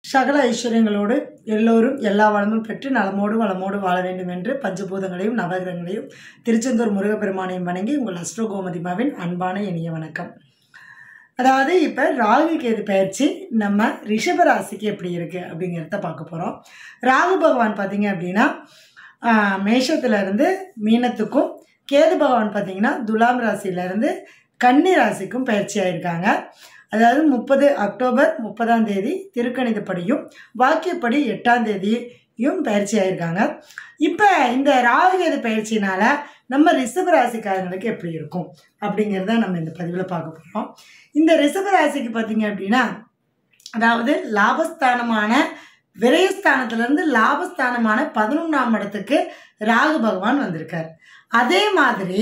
சகல ஐஸ்வர்யங்களோடு எல்லோரும் எல்லா வளமும் பெற்று நலமோடு வளமோடு வாழ வேண்டும் என்று பஞ்சபூதங்களையும் நவகிரகங்களையும் திருச்செந்தூர் முருகப்பெருமானையும் வணங்கி உங்கள் அஸ்ட்ரோ கோமதிமாவின் அன்பான இனிய வணக்கம் அதாவது இப்போ ராகு கேது பயிற்சி நம்ம ரிஷப ராசிக்கு எப்படி இருக்குது அப்படிங்கிறத பார்க்க போகிறோம் ராகு பகவான் பார்த்தீங்க அப்படின்னா ஆஹ், மேஷத்திலிருந்து மீனத்துக்கும் கேது பகவான் பார்த்தீங்கன்னா துலாம் ராசியிலேருந்து கன்னி ராசிக்கும் பயிற்சி ஆயிருக்காங்க அதாவது முப்பது அக்டோபர் முப்பதாம் தேதி திருக்கணிதப்படியும் வாக்கியப்படி எட்டாம் தேதியும் பயிற்சி ஆயிருக்காங்க இப்போ இந்த ராகுகேது பயிற்சினால நம்ம ரிஷப ராசிக்காரங்களுக்கு எப்படி இருக்கும் அப்படிங்கிறத நம்ம இந்த பதிவில் பார்க்க போகிறோம் இந்த ரிஷப ராசிக்கு பார்த்தீங்க அப்படின்னா அதாவது லாபஸ்தானமான விரயஸ்தானத்திலேருந்து லாபஸ்தானமான பதினொன்றாம் இடத்துக்கு ராகு பகவான் வந்திருக்கார் அதே மாதிரி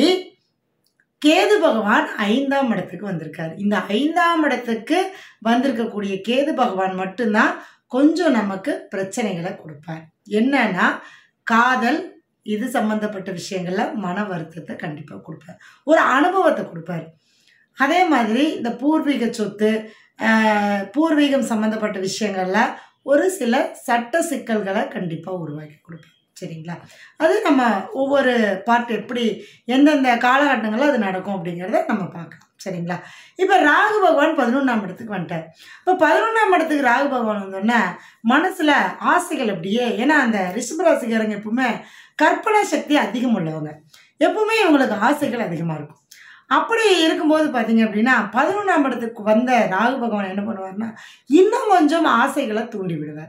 கேது பகவான் ஐந்தாம் இடத்துக்கு வந்திருக்கார் இந்த ஐந்தாம் இடத்துக்கு வந்திருக்கக்கூடிய கேது பகவான் மட்டும்தான் கொஞ்சம் நமக்கு பிரச்சனைகளை கொடுப்பார் என்னன்னா காதல் இது சம்பந்தப்பட்ட விஷயங்கள்ல மன வருத்தத்தை கண்டிப்பாக கொடுப்பார் ஒரு அனுபவத்தை கொடுப்பார் அதே மாதிரி இந்த பூர்வீக சொத்து ஆஹ், பூர்வீகம் சம்மந்தப்பட்ட விஷயங்கள்ல ஒரு சில சட்ட சிக்கல்களை கண்டிப்பாக உருவாக்கி கொடுப்பார் சரிங்களா அது நம்ம ஒவ்வொரு பார்ட் எப்படி எந்தெந்த காலகட்டங்களில் அது நடக்கும் அப்படிங்கிறத நம்ம பார்க்கலாம் சரிங்களா இப்போ ராகு பகவான் பதினொன்றாம் இடத்துக்கு வந்துட்டார் இப்போ பதினொன்றாம் இடத்துக்கு ராகு பகவான் வந்தோடனே மனசில் ஆசைகள் அப்படியே ஏன்னா அந்த ரிஷபராசிக்காரங்க எப்பவுமே கற்பனை சக்தி அதிகம் உள்ளவங்க எப்பவுமே இவங்களுக்கு ஆசைகள் அதிகமாக இருக்கும் அப்படி இருக்கும்போது பார்த்தீங்க அப்படின்னா பதினொன்றாம் இடத்துக்கு வந்த ராகு பகவான் என்ன பண்ணுவார்னா இன்னும் கொஞ்சம் ஆசைகளை தூண்டி விடுவார்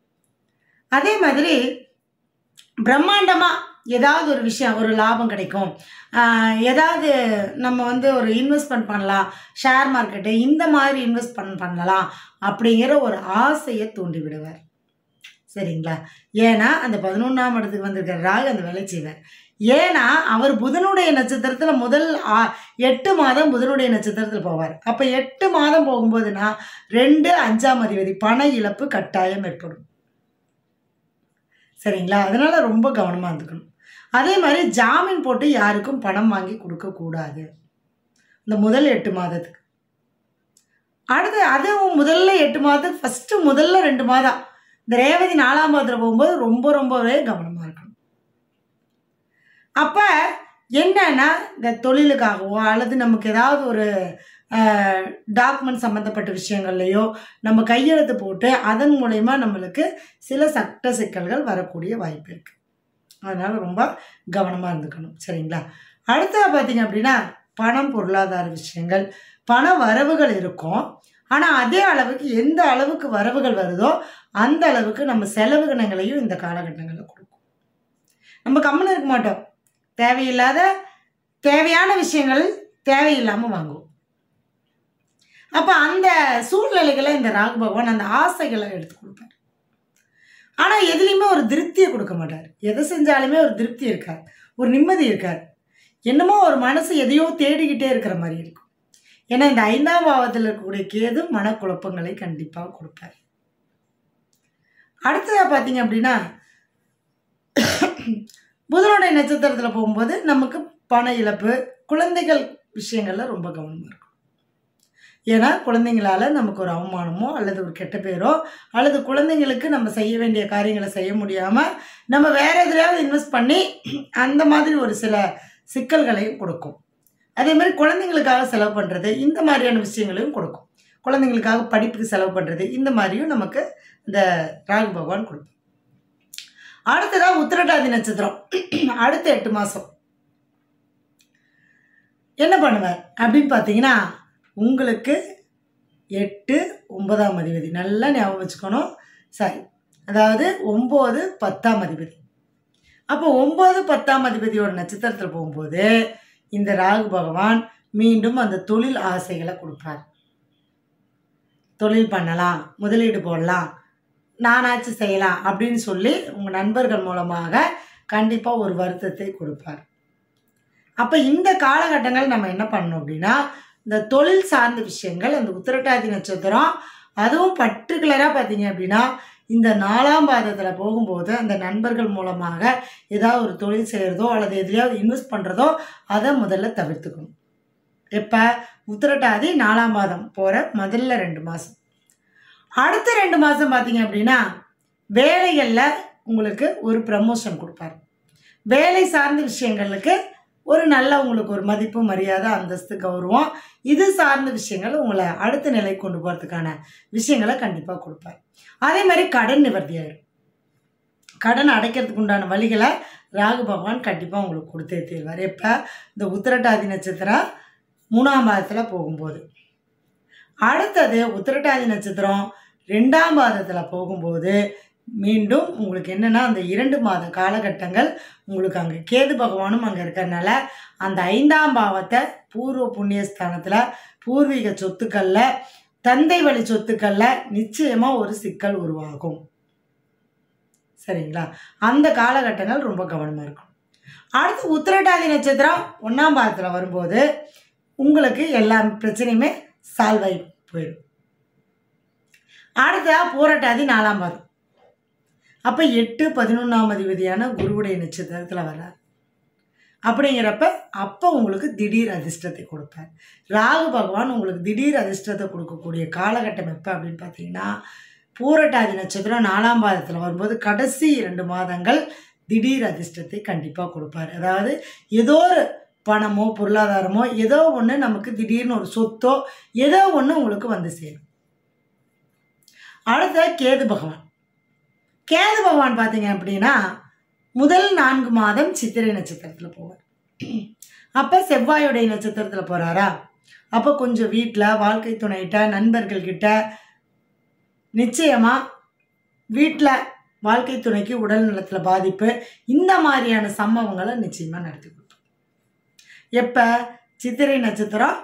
அதே மாதிரி பிரம்மாண்டமாக ஏதாவது ஒரு விஷயம் ஒரு லாபம் கிடைக்கும் ஆஹ் ஏதாவது நம்ம வந்து ஒரு இன்வெஸ்ட்மெண்ட் பண்ணலாம் ஷேர் மார்க்கெட்டு இந்த மாதிரி இன்வெஸ்ட் பண்ண பண்ணலாம் அப்படிங்கிற ஒரு ஆசையை தூண்டி விடுவார் சரிங்களா ஏன்னா அந்த பதினொன்றாம் இடத்துக்கு வந்திருக்கிற ராகு அந்த வேலை செய்வார் ஏன்னா அவர் புதனுடைய நட்சத்திரத்தில் முதல் ஆ- எட்டு மாதம் புதனுடைய நட்சத்திரத்தில் போவார் அப்போ எட்டு மாதம் போகும்போதுனா ரெண்டு அஞ்சாம் அதிபதி பண இழப்பு கட்டாயம் ஏற்படும் சரிங்களா அதனால ரொம்ப கவனமாக இருந்துக்கணும் அதே மாதிரி ஜாமீன் போட்டு யாருக்கும் பணம் வாங்கி கொடுக்கக்கூடாது இந்த முதல் எட்டு மாதத்துக்கு அடுத்து அதுவும் முதல்ல எட்டு மாதத்துக்கு ஃபஸ்ட்டு முதல்ல ரெண்டு மாதம் இந்த ரேவதி நாலாம் மாதத்தில் போகும்போது ரொம்ப ரொம்பவே கவனமாக இருக்கணும் அப்போ என்னன்னா இந்த தொழிலுக்காகவோ அல்லது நமக்கு ஏதாவது ஒரு டாக்குமெண்ட் சம்மந்தப்பட்ட விஷயங்கள்லையோ நம்ம கையெழுத்து போட்டு அதன் மூலயமா நம்மளுக்கு சில சட்ட சிக்கல்கள் வரக்கூடிய வாய்ப்பு இருக்குது அதனால் ரொம்ப கவனமாக இருந்துக்கணும் சரிங்களா அடுத்தது பார்த்தீங்க அப்படின்னா பணம் பொருளாதார விஷயங்கள் பண வரவுகள் இருக்கும் ஆனால் அதே அளவுக்கு எந்த அளவுக்கு வரவுகள் வருதோ அந்த அளவுக்கு நம்ம செலவுகணங்களையும் இந்த காலகட்டங்களில் கொடுக்கும் நம்ம கம்மன் இருக்க மாட்டோம் தேவையில்லாத தேவையான விஷயங்கள் தேவையில்லாமல் வாங்குவோம் அப்போ அந்த சூழ்நிலைகளை இந்த ராகு பகவான் அந்த ஆசைகளை எடுத்து கொடுப்பார் ஆனால் எதுலேயுமே ஒரு திருப்தியை கொடுக்க மாட்டார் எதை செஞ்சாலுமே ஒரு திருப்தி இருக்காது ஒரு நிம்மதி இருக்காது என்னமோ ஒரு மனசு எதையோ தேடிக்கிட்டே இருக்கிற மாதிரி இருக்கும் ஏன்னா இந்த ஐந்தாம் பாவத்தில் இருக்கக்கூடிய கேது மனக்குழப்பங்களை கண்டிப்பாக கொடுப்பார் அடுத்ததாக பார்த்தீங்க அப்படின்னா புதனுடைய நட்சத்திரத்தில் போகும்போது நமக்கு பண இழப்பு குழந்தைகள் விஷயங்களில் ரொம்ப கவனமாக இருக்கும் ஏன்னா குழந்தைங்களால நமக்கு ஒரு அவமானமோ அல்லது ஒரு கெட்ட பேரோ அல்லது குழந்தைங்களுக்கு நம்ம செய்ய வேண்டிய காரியங்களை செய்ய முடியாமல் நம்ம வேற எதுலையாவது இன்வெஸ்ட் பண்ணி அந்த மாதிரி ஒரு சில சிக்கல்களையும் கொடுக்கும் அதே மாதிரி குழந்தைங்களுக்காக செலவு பண்ணுறது இந்த மாதிரியான விஷயங்களையும் கொடுக்கும் குழந்தைங்களுக்காக படிப்புக்கு செலவு பண்ணுறது இந்த மாதிரியும் நமக்கு இந்த ராகு பகவான் கொடுக்கும் அடுத்ததாக உத்திரட்டாதி நட்சத்திரம் அடுத்த எட்டு மாதம் என்ன பண்ணுவார் அப்படின்னு பார்த்தீங்கன்னா உங்களுக்கு எட்டு ஒன்பதாம் அதிபதி நல்லா ஞாபகம் வச்சுக்கணும் சரி அதாவது ஒம்பது பத்தாம் அதிபதி அப்போ ஒம்பது பத்தாம் அதிபதியோட நட்சத்திரத்தில் போகும்போது இந்த ராகு பகவான் மீண்டும் அந்த தொழில் ஆசைகளை கொடுப்பார் தொழில் பண்ணலாம் முதலீடு போடலாம் நானாச்சும் செய்யலாம் அப்படின்னு சொல்லி உங்கள் நண்பர்கள் மூலமாக கண்டிப்பாக ஒரு வருத்தத்தை கொடுப்பார் அப்போ இந்த காலகட்டங்கள் நம்ம என்ன பண்ணணும் அப்படின்னா இந்த தொழில் சார்ந்த விஷயங்கள் அந்த உத்திரட்டாதி நட்சத்திரம் அதுவும் பர்டிகுலராக பார்த்தீங்க அப்படின்னா இந்த நாலாம் பாதத்தில் போகும்போது அந்த நண்பர்கள் மூலமாக ஏதாவது ஒரு தொழில் செய்கிறதோ அல்லது எதுலையாவது இன்வெஸ்ட் பண்ணுறதோ அதை முதல்ல தவிர்த்துக்கணும் எப்போ உத்திரட்டாதி நாலாம் மாதம் போகிற முதல்ல ரெண்டு மாதம் அடுத்த ரெண்டு மாதம் பார்த்தீங்க அப்படின்னா வேலைகளில் உங்களுக்கு ஒரு ப்ரமோஷன் கொடுப்பார் வேலை சார்ந்த விஷயங்களுக்கு ஒரு நல்ல உங்களுக்கு ஒரு மதிப்பு மரியாதை அந்தஸ்து கௌரவம் இது சார்ந்த விஷயங்கள் உங்களை அடுத்த நிலை கொண்டு போகிறதுக்கான விஷயங்களை கண்டிப்பாக கொடுப்பார் அதே மாதிரி கடன் நிவர்த்தி ஆயிரும் கடன் அடைக்கிறதுக்கு உண்டான வழிகளை ராகு பகவான் கண்டிப்பாக உங்களுக்கு கொடுத்தே தீர்வார் எப்போ இந்த உத்திரட்டாதி நட்சத்திரம் மூணாம் பாதத்தில் போகும்போது அடுத்தது உத்திரட்டாதி நட்சத்திரம் ரெண்டாம் பாதத்தில் போகும்போது மீண்டும் உங்களுக்கு என்னென்னா அந்த இரண்டு மாத காலகட்டங்கள் உங்களுக்கு அங்கே கேது பகவானும் அங்கே இருக்கிறனால அந்த ஐந்தாம் பாவத்தை பூர்வ புண்ணியஸ்தானத்தில் பூர்வீக சொத்துக்களில் தந்தை வழி சொத்துக்களில் நிச்சயமாக ஒரு சிக்கல் உருவாகும் சரிங்களா அந்த காலகட்டங்கள் ரொம்ப கவனமாக இருக்கும் அடுத்து உத்திரட்டாதி நட்சத்திரம் ஒன்றாம் பாதத்தில் வரும்போது உங்களுக்கு எல்லா பிரச்சனையுமே சால்வ் ஆகி போயிடும் அடுத்ததாக பூரட்டாதி நாலாம் பாதம் அப்போ எட்டு பதினொன்றாம் அதிபதியான குருவுடைய நட்சத்திரத்தில் வர்றார் அப்படிங்கிறப்ப அப்போ உங்களுக்கு திடீர் அதிர்ஷ்டத்தை கொடுப்பார் ராகு பகவான் உங்களுக்கு திடீர் அதிர்ஷ்டத்தை கொடுக்கக்கூடிய காலகட்டம் எப்போ அப்படின்னு பார்த்தீங்கன்னா பூரட்டாதி நட்சத்திரம் நாலாம் பாதத்தில் வரும்போது கடைசி இரண்டு மாதங்கள் திடீர் அதிர்ஷ்டத்தை கண்டிப்பாக கொடுப்பார் அதாவது ஏதோ ஒரு பணமோ பொருளாதாரமோ ஏதோ ஒன்று நமக்கு திடீர்னு ஒரு சொத்தோ ஏதோ ஒன்று உங்களுக்கு வந்து சேரும் அடுத்த கேது பகவான் கேது பகவான் பார்த்தீங்க அப்படின்னா முதல் நான்கு மாதம் சித்திரை நட்சத்திரத்தில் போவார் அப்போ செவ்வாயுடைய நட்சத்திரத்தில் போகிறாரா அப்போ கொஞ்சம் வீட்டில் வாழ்க்கை துணைகிட்ட நண்பர்கள்கிட்ட நிச்சயமாக வீட்டில் வாழ்க்கை துணைக்கு உடல் நலத்தில் பாதிப்பு இந்த மாதிரியான சம்பவங்களை நிச்சயமாக நடத்தி கொடுப்போம் எப்போ சித்திரை நட்சத்திரம்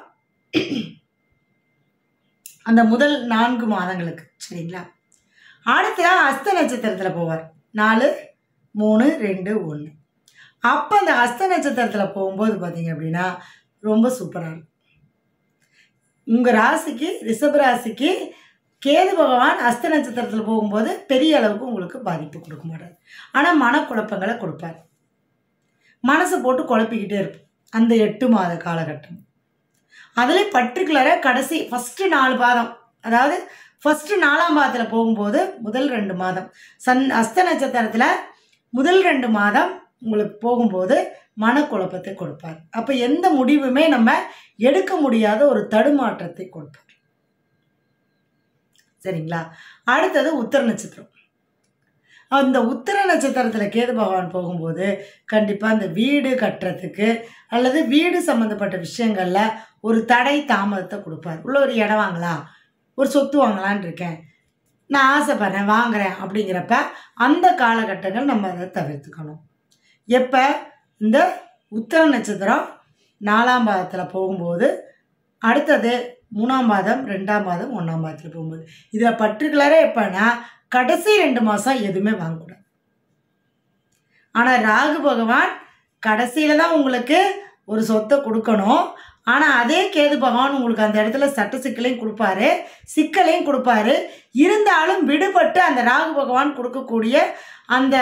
அந்த முதல் நான்கு மாதங்களுக்கு சரிங்களா அடுத்து அஸ்த நட்சத்திரத்தில் போவார் நாலு மூணு ரெண்டு ஒன்று அப்போ அந்த அஸ்த நட்சத்திரத்தில் போகும்போது பார்த்தீங்க அப்படின்னா ரொம்ப சூப்பராக இருக்கும் உங்கள் ராசிக்கு ரிஷப ராசிக்கு கேது பகவான் அஸ்த நட்சத்திரத்தில் போகும்போது பெரிய அளவுக்கு உங்களுக்கு பாதிப்பு கொடுக்க மாட்டார் ஆனால் மனக்குழப்பங்களை கொடுப்பார் மனசை போட்டு குழப்பிக்கிட்டே இருப்போம் அந்த எட்டு மாத காலகட்டம் அதில் பர்டிகுலராக கடைசி ஃபஸ்ட்டு நாலு பாதம் அதாவது ஃபஸ்ட்டு நாலாம் பாதத்தில் போகும்போது முதல் ரெண்டு மாதம் சன் அஸ்த நட்சத்திரத்தில் முதல் ரெண்டு மாதம் உங்களுக்கு போகும்போது மனக்குழப்பத்தை கொடுப்பார் அப்போ எந்த முடிவுமே நம்ம எடுக்க முடியாத ஒரு தடுமாற்றத்தை கொடுப்பார் சரிங்களா அடுத்தது உத்தர நட்சத்திரம் அந்த உத்தர நட்சத்திரத்தில் கேது பகவான் போகும்போது கண்டிப்பாக அந்த வீடு கட்டுறதுக்கு அல்லது வீடு சம்மந்தப்பட்ட விஷயங்களில் ஒரு தடை தாமதத்தை கொடுப்பார் உள்ள ஒரு இடம் வாங்கலாம் ஒரு சொத்து வாங்கலான் இருக்கேன் நான் ஆசைப்படுறேன் வாங்குறேன் அப்படிங்கிறப்ப அந்த காலகட்டங்கள் நம்ம அதை தவிர்த்துக்கணும் எப்போ இந்த உத்தர நட்சத்திரம் நாலாம் பாதத்தில் போகும்போது அடுத்தது மூணாம் பாதம் ரெண்டாம் பாதம் ஒன்றாம் பாதத்தில் போகும்போது இதில் பர்டிகுலராக எப்போனா கடைசி ரெண்டு மாதம் எதுவுமே வாங்கக்கூடாது ஆனால் ராகு பகவான் கடைசியில் தான் உங்களுக்கு ஒரு சொத்தை கொடுக்கணும் ஆனால் அதே கேது பகவான் உங்களுக்கு அந்த இடத்துல சட்ட சிக்கலையும் கொடுப்பாரு சிக்கலையும் கொடுப்பாரு இருந்தாலும் விடுபட்டு அந்த ராகு பகவான் கொடுக்கக்கூடிய அந்த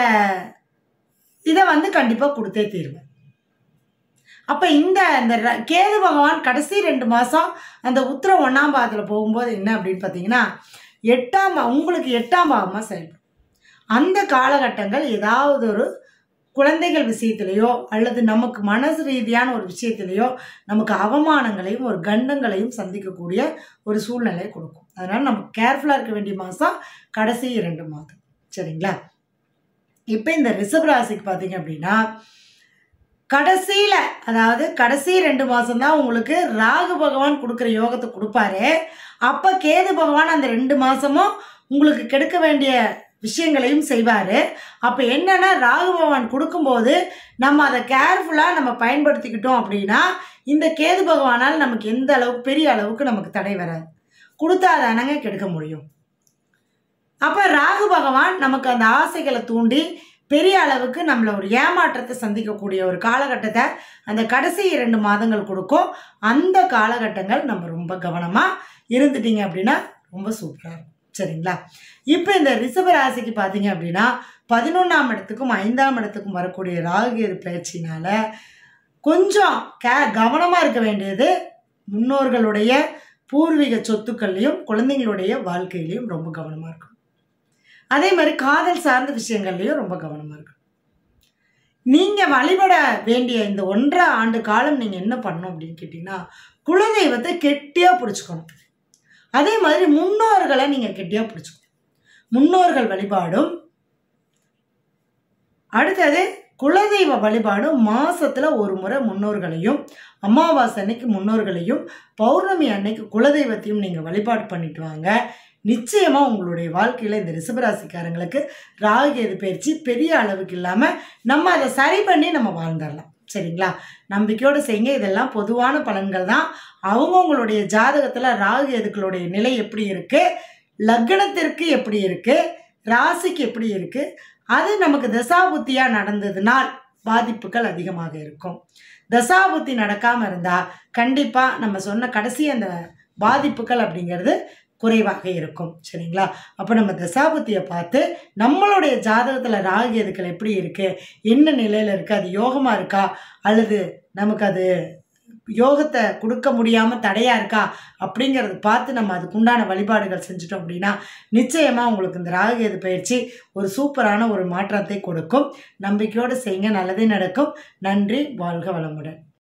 இதை வந்து கண்டிப்பாக கொடுத்தே தீருவேன் அப்போ இந்த இந்த ர- கேது பகவான் கடைசி ரெண்டு மாதம் அந்த உத்திர ஒன்றாம் பாகத்தில் போகும்போது என்ன அப்படின்னு பார்த்தீங்கன்னா எட்டாம் பா- உங்களுக்கு எட்டாம் பாகமாக செயல்படும் அந்த காலகட்டங்கள் ஏதாவது ஒரு குழந்தைகள் விஷயத்திலேயோ அல்லது நமக்கு மனசு ரீதியான ஒரு விஷயத்திலேயோ நமக்கு அவமானங்களையும் ஒரு கண்டங்களையும் சந்திக்கக்கூடிய ஒரு சூழ்நிலையை கொடுக்கும் அதனால் நம்ம கேர்ஃபுல்லாக இருக்க வேண்டிய மாதம் கடைசி இரண்டு மாதம் சரிங்களா இப்போ இந்த ரிஷப ராசிக்கு பார்த்தீங்க அப்படின்னா கடைசியில் அதாவது கடைசி ரெண்டு மாதம்தான் உங்களுக்கு ராகு பகவான் கொடுக்குற யோகத்தை கொடுப்பாரு அப்போ கேது பகவான் அந்த ரெண்டு மாதமும் உங்களுக்கு கெடுக்க வேண்டிய விஷயங்களையும் செய்வார் அப்போ என்னென்னா ராகு பகவான் கொடுக்கும்போது நம்ம அதை கேர்ஃபுல்லாக நம்ம பயன்படுத்திக்கிட்டோம் அப்படின்னா இந்த கேது பகவானால் நமக்கு எந்த அளவுக்கு பெரிய அளவுக்கு நமக்கு தடை வராது கொடுத்தா தானங்க கெடுக்க முடியும் அப்போ ராகு பகவான் நமக்கு அந்த ஆசைகளை தூண்டி பெரிய அளவுக்கு நம்மளை ஒரு ஏமாற்றத்தை சந்திக்கக்கூடிய ஒரு காலகட்டத்தை அந்த கடைசி இரண்டு மாதங்கள் கொடுக்கும் அந்த காலகட்டங்கள் நம்ம ரொம்ப கவனமாக இருந்துட்டீங்க அப்படின்னா ரொம்ப சூப்பராக இருக்கும் சரிங்களா இப்போ இந்த ரிஷப ராசிக்கு பார்த்தீங்க அப்படின்னா பதினொன்றாம் இடத்துக்கும் ஐந்தாம் இடத்துக்கும் வரக்கூடிய ராகுகேது பயிற்சினால கொஞ்சம் கே கவனமாக இருக்க வேண்டியது முன்னோர்களுடைய பூர்வீக சொத்துக்கள்லையும் குழந்தைங்களுடைய வாழ்க்கையிலையும் ரொம்ப கவனமாக இருக்கணும் அதே மாதிரி காதல் சார்ந்த விஷயங்கள்லையும் ரொம்ப கவனமாக இருக்கணும் நீங்கள் வழிபட வேண்டிய இந்த ஒன்றரை ஆண்டு காலம் நீங்கள் என்ன பண்ணணும் அப்படின்னு கேட்டிங்கன்னா குலதெய்வத்தை கெட்டியாக பிடிச்சிக்கணும் அதே மாதிரி முன்னோர்களை நீங்கள் கெட்டியாக பிடிச்சிக்கணும் முன்னோர்கள் வழிபாடும் அடுத்தது குலதெய்வ வழிபாடும் மாசத்துல ஒரு முறை முன்னோர்களையும் அமாவாசை அன்னைக்கு முன்னோர்களையும் பௌர்ணமி அன்னைக்கு குலதெய்வத்தையும் நீங்கள் வழிபாடு பண்ணிட்டு வாங்க நிச்சயமாக உங்களுடைய வாழ்க்கையில் இந்த ரிஷபராசிக்காரங்களுக்கு ராகுகேது பயிற்சி பெரிய அளவுக்கு இல்லாமல் நம்ம அதை சரி பண்ணி நம்ம வாழ்ந்துடலாம் சரிங்களா நம்பிக்கையோடு செய்யுங்க இதெல்லாம் பொதுவான பலன்கள் தான் அவங்கவுங்களுடைய ஜாதகத்தில் ராகு எதுக்களுடைய நிலை எப்படி இருக்குது லக்னத்திற்கு எப்படி இருக்குது ராசிக்கு எப்படி இருக்குது அது நமக்கு தசாபுத்தியாக நடந்ததுனால் பாதிப்புகள் அதிகமாக இருக்கும் தசாபுத்தி நடக்காமல் இருந்தால் கண்டிப்பாக நம்ம சொன்ன கடைசி அந்த பாதிப்புகள் அப்படிங்கிறது குறைவாக இருக்கும் சரிங்களா அப்போ நம்ம தசாபுத்தியை பார்த்து நம்மளுடைய ஜாதகத்தில் ராகு எதுக்கள் எப்படி இருக்குது என்ன நிலையில் இருக்குது அது யோகமாக இருக்கா அல்லது நமக்கு அது யோகத்தை கொடுக்க முடியாமல் தடையாக இருக்கா அப்படிங்கிறத பார்த்து நம்ம அதுக்குண்டான வழிபாடுகள் செஞ்சுட்டோம் அப்படின்னா நிச்சயமாக உங்களுக்கு இந்த ராகுகேது பயிற்சி ஒரு சூப்பரான ஒரு மாற்றத்தை கொடுக்கும் நம்பிக்கையோடு செய்யுங்க நல்லதே நடக்கும் நன்றி வாழ்க வளமுடன்